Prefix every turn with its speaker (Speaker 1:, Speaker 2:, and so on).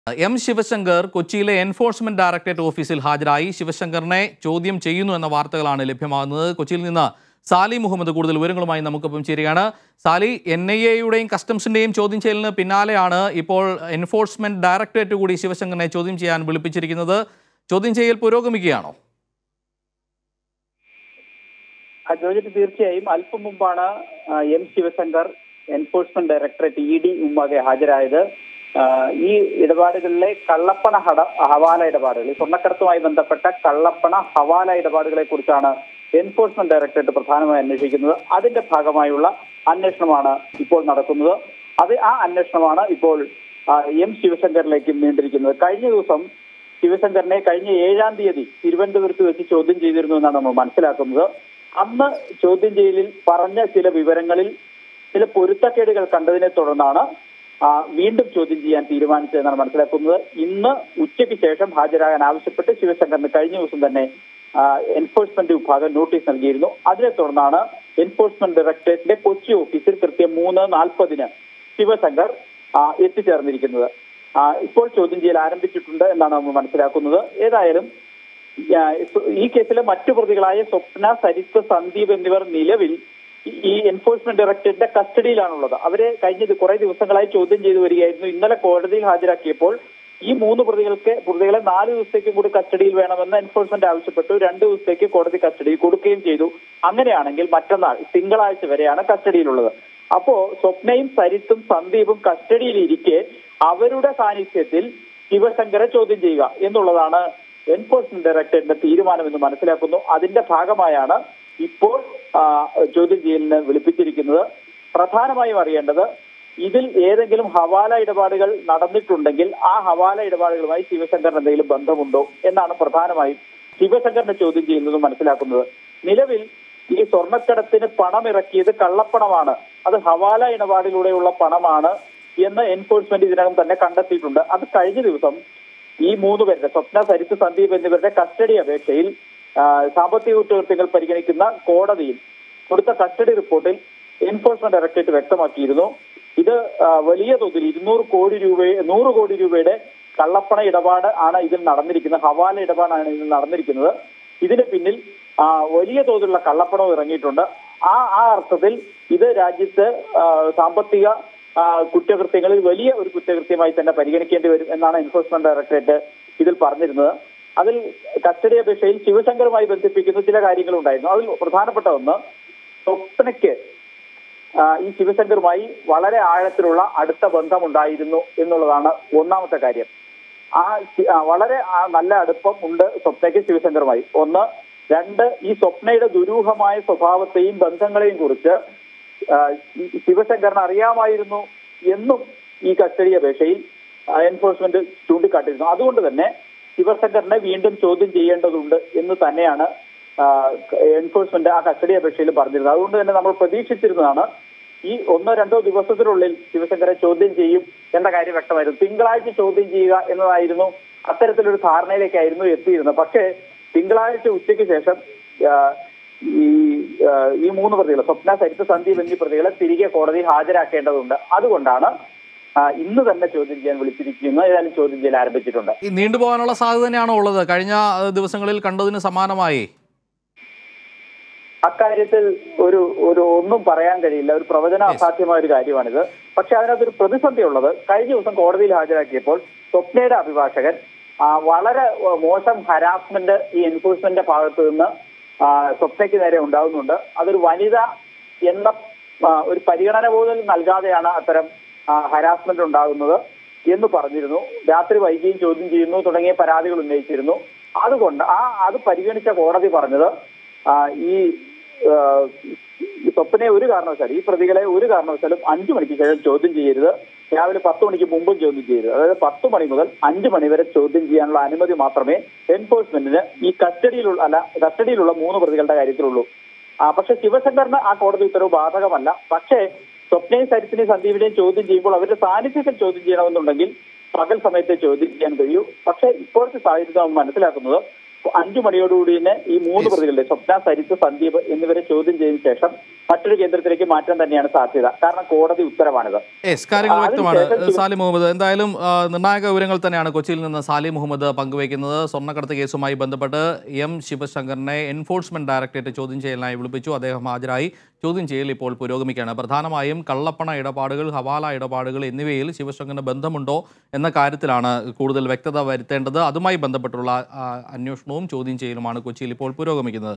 Speaker 1: M Sivasankar കൊച്ചിയിലെ enforcement directorate ഓഫീസിൽ ഹാജരായി ശിവശങ്കറിനെ ചോദ്യം ചെയ്യുന്നു എന്ന വാർത്തകളാണ് ലഭ്യമാകുന്നത് കൊച്ചിയിൽ നിന്ന് സാലി മുഹമ്മദ് കൂടുതൽ വിവരങ്ങളുമായി നമുക്കൊപ്പം ചേരുകയാണ് സാലി എൻ ഐ എയുടെയും കസ്റ്റംസിന്റെയും ചോദ്യം ചെയ്യലിന് പിന്നാലെയാണ് ഇപ്പോൾ എൻഫോഴ്സ്മെന്റ് ഡയറക്ടറേറ്റ് കൂടി ശിവശങ്കറിനെ ചോദ്യം ചെയ്യാൻ വിളിപ്പിച്ചിരിക്കുന്നത് ചോദ്യം ചെയ്യൽ പുരോഗമിക്കുകയാണോ
Speaker 2: ആ, ജോജിത്ത് തീർച്ചയായും അല്പം മുമ്പാണ് ആ, M Sivasankar enforcement directorate E D മുമ്പാകെ ഹാജരായത് ആ, ഈ ഇടപാടുകളിലെ കള്ളപ്പണ ഹട ഹവാല ഇടപാടുകൾ ഈ സ്വർണ്ണക്കടത്തുമായി ബന്ധപ്പെട്ട കള്ളപ്പണ ഹവാല ഇടപാടുകളെ കുറിച്ചാണ് എൻഫോഴ്സ്മെന്റ് ഡയറക്ടറേറ്റ് പ്രധാനമായി അന്വേഷിക്കുന്നത് അതിന്റെ ഭാഗമായുള്ള അന്വേഷണമാണ് ഇപ്പോൾ നടക്കുന്നത് അത് ആ അന്വേഷണമാണ് ഇപ്പോൾ ആ, എം ശിവശങ്കറിലേക്ക് നീണ്ടിരിക്കുന്നത് കഴിഞ്ഞ ദിവസം ശിവശങ്കറിനെ കഴിഞ്ഞ ഏഴാം തീയതി തിരുവനന്തപുരത്ത് വെച്ച് ചോദ്യം ചെയ്തിരുന്നു എന്നാണ് നമ്മൾ മനസ്സിലാക്കുന്നത് അന്ന് ചോദ്യം ചെയ്യലിൽ പറഞ്ഞ ചില വിവരങ്ങളിൽ ചില പൊരുത്തക്കേടുകൾ കണ്ടതിനെ തുടർന്നാണ് ആ, വീണ്ടും ചോദ്യം ചെയ്യാൻ തീരുമാനിച്ചതെന്നാണ് മനസ്സിലാക്കുന്നത് ഇന്ന് ഉച്ചയ്ക്ക് ശേഷം ഹാജരാകാൻ ആവശ്യപ്പെട്ട് ശിവശങ്കറിന് കഴിഞ്ഞ ദിവസം തന്നെ ആ, എൻഫോഴ്സ്മെന്റ് വിഭാഗം നോട്ടീസ് നൽകിയിരുന്നു അതിനെ തുടർന്നാണ് എൻഫോഴ്സ്മെന്റ് ഡയറക്ടറേറ്റിന്റെ കൊച്ചി ഓഫീസിൽ കൃത്യം മൂന്ന് നാൽപ്പതിന് ശിവശങ്കർ ആ, എത്തിച്ചേർന്നിരിക്കുന്നത് ആ, ഇപ്പോൾ ചോദ്യം ചെയ്യൽ ആരംഭിച്ചിട്ടുണ്ട് എന്നാണ് നമ്മൾ മനസ്സിലാക്കുന്നത് ഏതായാലും ആ, ഈ കേസിലെ മറ്റു പ്രതികളായ സ്വപ്ന സരിത്ത് സന്ദീപ് എന്നിവർ നിലവിൽ ഈ- ഈ എൻഫോഴ്സ്മെന്റ് ഡയറക്ടറേറ്റിന്റെ കസ്റ്റഡിയിലാണുള്ളത് അവരെ കഴിഞ്ഞ ദി- കുറെ ദിവസങ്ങളായി ചോദ്യം ചെയ്തു വരികയായിരുന്നു ഇന്നലെ കോടതിയിൽ ഹാജരാക്കിയപ്പോൾ ഈ മൂന്ന് പ്രതികൾക്ക് പ്രതികളെ നാല് ദിവസത്തേക്കും കൂടി കസ്റ്റഡിയിൽ വേണമെന്ന് എൻഫോഴ്സ്മെന്റ് ആവശ്യപ്പെട്ടു രണ്ട് ദിവസത്തേക്ക് കോടതി കസ്റ്റഡിയിൽ കൊടുക്കുകയും ചെയ്തു അങ്ങനെയാണെങ്കിൽ മറ്റന്നാൾ തിങ്കളാഴ്ച വരെയാണ് കസ്റ്റഡിയിലുള്ളത് അപ്പോ സ്വപ്നയും സരിത്തും സന്ദീപും കസ്റ്റഡിയിലിരിക്കെ അവരുടെ സാന്നിധ്യത്തിൽ ശിവശങ്കരെ ചോദ്യം ചെയ്യുക എന്നുള്ളതാണ് എൻഫോഴ്സ്മെന്റ് ഡയറക്ടറേറ്റിന്റെ തീരുമാനം എന്ന് മനസ്സിലാക്കുന്നു അതിന്റെ ഭാഗമായാണ് ഇപ്പോൾ ആ, ചോദ്യം ചെയ്യലിന് വിളിപ്പിച്ചിരിക്കുന്നത് പ്രധാനമായും അറിയേണ്ടത് ഇതിൽ ഏതെങ്കിലും ഹവാല ഇടപാടുകൾ നടന്നിട്ടുണ്ടെങ്കിൽ ആ ഹവാല ഇടപാടുകളുമായി ശിവശങ്കറിന് എന്തെങ്കിലും ബന്ധമുണ്ടോ എന്നാണ് പ്രധാനമായും ശിവശങ്കറിനെ ചോദ്യം ചെയ്യുന്നത് മനസ്സിലാക്കുന്നത് നിലവിൽ ഈ സ്വർണ്ണക്കടത്തിന് പണം ഇറക്കിയത് കള്ളപ്പണമാണ് അത് ഹവാല ഇടപാടിലൂടെയുള്ള പണമാണ് എന്ന് എൻഫോഴ്സ്മെന്റ് ഇതിനകം തന്നെ കണ്ടെത്തിയിട്ടുണ്ട് അത് കഴിഞ്ഞ ദിവസം ഈ മൂന്ന് പേരുടെ സ്വപ്ന സരിത്ത് സന്ദീപ് എന്നിവരുടെ കസ്റ്റഡി അപേക്ഷയിൽ ആ, സാമ്പത്തിക കുറ്റകൃത്യങ്ങൾ പരിഗണിക്കുന്ന കോടതിയിൽ കൊടുത്ത കസ്റ്റഡി റിപ്പോർട്ടിൽ എൻഫോഴ്സ്മെന്റ് ഡയറക്ടറേറ്റ് വ്യക്തമാക്കിയിരുന്നു ഇത് ആ, വലിയ തോതിൽ ഇരുന്നൂറ് കോടി രൂപ നൂറ് കോടി രൂപയുടെ കള്ളപ്പണ ഇടപാട് ആണ് ഇതിൽ നടന്നിരിക്കുന്നത് ഹവാല ഇടപാടാണ് ഇതിൽ നടന്നിരിക്കുന്നത് ഇതിന് പിന്നിൽ ആ, വലിയ തോതിലുള്ള കള്ളപ്പണവും ഇറങ്ങിയിട്ടുണ്ട് ആ ആ അർത്ഥത്തിൽ ഇത് രാജ്യത്ത് ആ, സാമ്പത്തിക ആ, കുറ്റകൃത്യങ്ങളിൽ വലിയ ഒരു കുറ്റകൃത്യമായി തന്നെ പരിഗണിക്കേണ്ടി വരും എന്നാണ് എൻഫോഴ്സ്മെന്റ് ഡയറക്ടറേറ്റ് ഇതിൽ പറഞ്ഞിരുന്നത് അതിൽ കസ്റ്റഡി അപേക്ഷയിൽ ശിവശങ്കറുമായി ബന്ധിപ്പിക്കുന്ന ചില കാര്യങ്ങളുണ്ടായിരുന്നു അതിൽ പ്രധാനപ്പെട്ട ഒന്ന് സ്വപ്നയ്ക്ക് ആ, ഈ ശിവശങ്കറുമായി വളരെ ആഴത്തിലുള്ള അടുത്ത ബന്ധമുണ്ടായിരുന്നു എന്നുള്ളതാണ് ഒന്നാമത്തെ കാര്യം ആ ശി- ആ, വളരെ ആ, നല്ല അടുപ്പം ഉണ്ട് സ്വപ്നയ്ക്ക് ശിവശങ്കറുമായി ഒന്ന് രണ്ട് ഈ സ്വപ്നയുടെ ദുരൂഹമായ സ്വഭാവത്തെയും ബന്ധങ്ങളെയും കുറിച്ച് ആ, ഈ ശിവശങ്കറിന് അറിയാമായിരുന്നു എന്നും ഈ കസ്റ്റഡി അപേക്ഷയിൽ ആ, എൻഫോഴ്സ്മെന്റ് ചൂണ്ടിക്കാട്ടിയിരുന്നു അതുകൊണ്ട് തന്നെ ശിവശങ്കറിനെ വീണ്ടും ചോദ്യം ചെയ്യേണ്ടതുണ്ട് എന്ന് തന്നെയാണ് ആ, എൻഫോഴ്സ്മെന്റ് ആ കസ്റ്റഡി അപേക്ഷയിൽ പറഞ്ഞിരുന്നത് അതുകൊണ്ട് തന്നെ നമ്മൾ പ്രതീക്ഷിച്ചിരുന്നതാണ് ഈ ഒന്നോ രണ്ടോ ദിവസത്തിനുള്ളിൽ ശിവശങ്കരെ ചോദ്യം ചെയ്യും എന്ന കാര്യം വ്യക്തമായിരുന്നു തിങ്കളാഴ്ച ചോദ്യം ചെയ്യുക എന്നതായിരുന്നു അത്തരത്തിലൊരു ധാരണയിലേക്കായിരുന്നു എത്തിയിരുന്നത് പക്ഷേ തിങ്കളാഴ്ച ഉച്ചയ്ക്ക് ശേഷം ആ, ഈ ആ, ഈ മൂന്ന് പ്രതികൾ സ്വപ്ന സരിത്ത് സന്ദീപ് എന്നീ പ്രതികളെ തിരികെ കോടതിയിൽ ഹാജരാക്കേണ്ടതുണ്ട് അതുകൊണ്ടാണ് ആ, ഇന്ന് തന്നെ ചോദ്യം ചെയ്യാൻ വിളിച്ചിരിക്കുന്നത് ഏതായാലും ചോദ്യം ചെയ്യൽ ആരംഭിച്ചിട്ടുണ്ട്
Speaker 1: ഈ നീണ്ടുപോകാനുള്ള സാധ്യത തന്നെയാണോ ഉള്ളത് കഴിഞ്ഞ ഏഹ്, ദിവസങ്ങളിൽ കണ്ടതിന് സമാനമായി
Speaker 2: അക്കാര്യത്തിൽ ഒരു ഒരു ഒന്നും പറയാൻ കഴിയില്ല ഒരു പ്രവചന അസാധ്യമായ ഒരു കാര്യമാണിത് പക്ഷെ അതിനകത്തൊരു പ്രതിസന്ധി ഉള്ളത് കഴിഞ്ഞ ദിവസം കോടതിയിൽ ഹാജരാക്കിയപ്പോൾ സ്വപ്നയുടെ അഭിഭാഷകൻ ആ, വളരെ ആ, മോശം ഹരാസ്മെന്റ് ഈ എൻഫോഴ്സ്മെന്റിന്റെ ഭാഗത്ത് നിന്ന് ആ, സ്വപ്നയ്ക്ക് നേരെ ഉണ്ടാകുന്നുണ്ട് അതൊരു വനിത എന്ന ആ, ഒരു പരിഗണന പോലും നൽകാതെയാണ് അത്തരം ഹരാസ്മെന്റ് ഉണ്ടാകുന്നത് എന്ന് പറഞ്ഞിരുന്നു രാത്രി വൈകിയും ചോദ്യം ചെയ്യുന്നു തുടങ്ങിയ പരാതികൾ ഉന്നയിച്ചിരുന്നു അതുകൊണ്ട് ആ അത് പരിഗണിച്ച കോടതി പറഞ്ഞത് ആ, ഈ ആ, ഈ സ്വപ്നയെ ഒരു കാരണവശാലും ഈ പ്രതികളെ ഒരു കാരണവശാലും അഞ്ചു മണിക്ക് ശേഷം ചോദ്യം ചെയ്യരുത് രാവിലെ പത്ത് മണിക്ക് മുമ്പും ചോദ്യം ചെയ്യരുത് അതായത് പത്ത് മണി മുതൽ അഞ്ചു മണി വരെ ചോദ്യം ചെയ്യാനുള്ള അനുമതി മാത്രമേ എൻഫോഴ്സ്മെന്റിന് ഈ കസ്റ്റഡിയിലുള്ള അല്ല കസ്റ്റഡിയിലുള്ള മൂന്ന് പ്രതികളുടെ കാര്യത്തിലുള്ളൂ ആ, പക്ഷെ ശിവശങ്കറിന് ആ കോടതി ഉത്തരവ് ബാധകമല്ല പക്ഷേ സ്വപ്നയും സരിത്തിനെയും സന്ദീപിനെയും ചോദ്യം ചെയ്യുമ്പോൾ അവരുടെ സാന്നിധ്യത്തിൽ ചോദ്യം ചെയ്യണമെന്നുണ്ടെങ്കിൽ പകൽ സമയത്തെ ചോദ്യം ചെയ്യാൻ കഴിയൂ പക്ഷെ ഇപ്പോഴത്തെ സാഹചര്യത്തിൽ നമ്മൾ മനസ്സിലാക്കുന്നത് അഞ്ചു മണിയോടുകൂടി തന്നെ ഈ മൂന്ന് പ്രതികളുടെ സ്വപ്ന സരിത്ത് സന്ദീപ് എന്നിവരെ ചോദ്യം ചെയ്തതിനു ശേഷം മറ്റൊരു കേന്ദ്രത്തിലേക്ക് മാറ്റാൻ തന്നെയാണ് സാധ്യത കാരണം കോടതി ഉത്തരവാണിത്
Speaker 1: യെസ് കാര്യങ്ങൾ
Speaker 2: ആ,
Speaker 1: വ്യക്തമാണ്
Speaker 2: അതിനുശേഷം
Speaker 1: സാലി മുഹമ്മദ് എന്തായാലും ആ, നിർണായക വിവരങ്ങൾ തന്നെയാണ് കൊച്ചിയിൽ നിന്ന് സാലി മുഹമ്മദ് പങ്കുവയ്ക്കുന്നത് സ്വർണ്ണക്കടത്ത് കേസുമായി ബന്ധപ്പെട്ട് എം ശിവശങ്കറിനെ എൻഫോഴ്സ്മെന്റ് ഡയറക്ടറേറ്റ് ചോദ്യം ചെയ്യലിനായി വിളിപ്പിച്ചു അദ്ദേഹം ഹാജരായി ചോദ്യം ചെയ്യൽ ഇപ്പോൾ പുരോഗമിക്കുകയാണ് പ്രധാനമായും കള്ളപ്പണ ഇടപാടുകൾ ഹവാല ഇടപാടുകൾ എന്നിവയിൽ ശിവശങ്കറിന് ബന്ധമുണ്ടോ എന്ന കാര്യത്തിലാണ് കൂടുതൽ വ്യക്തത വരുത്തേണ്ടത് അതുമായി ബന്ധപ്പെട്ടുള്ള ആ, അന്വേഷണവും ചോദ്യം ചെയ്യലുമാണ് കൊച്ചിയിൽ ഇപ്പോൾ പുരോഗമിക്കുന്നത്